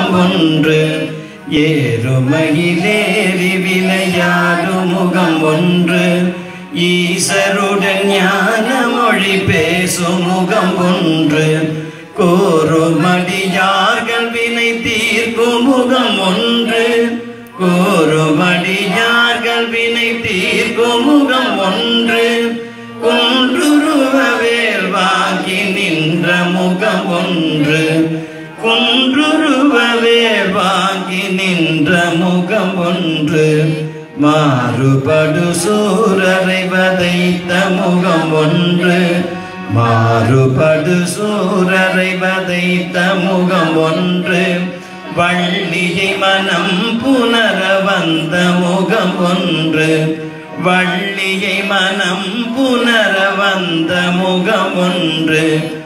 முகம் ஒன்று ஏறுமையிலேறி விளையாடும் முகம் ஒன்று ஈசருடன் ஞான மொழி பேசும் முகம் ஒன்று கோருமடியார்கள் வினை தீர்க்கும் முகம் ஒன்று கோருமடியார்கள் வினை தீர்க்கும் முகம் ஒன்று குன்றுருவவேல் வாங்கி நின்ற முகம் ஒன்று குன்றுருவவேல் வாங்கி நின்ற முகம் ஒன்று மாறுபடு சூரரை வதைத்த முகம் ஒன்று மாறுபடு சூரரை வதைத்த முகம் ஒன்று வள்ளியை மனம் புனர வந்த முகம் ஒன்று வள்ளியை மனம் புனர வந்த முகம் ஒன்று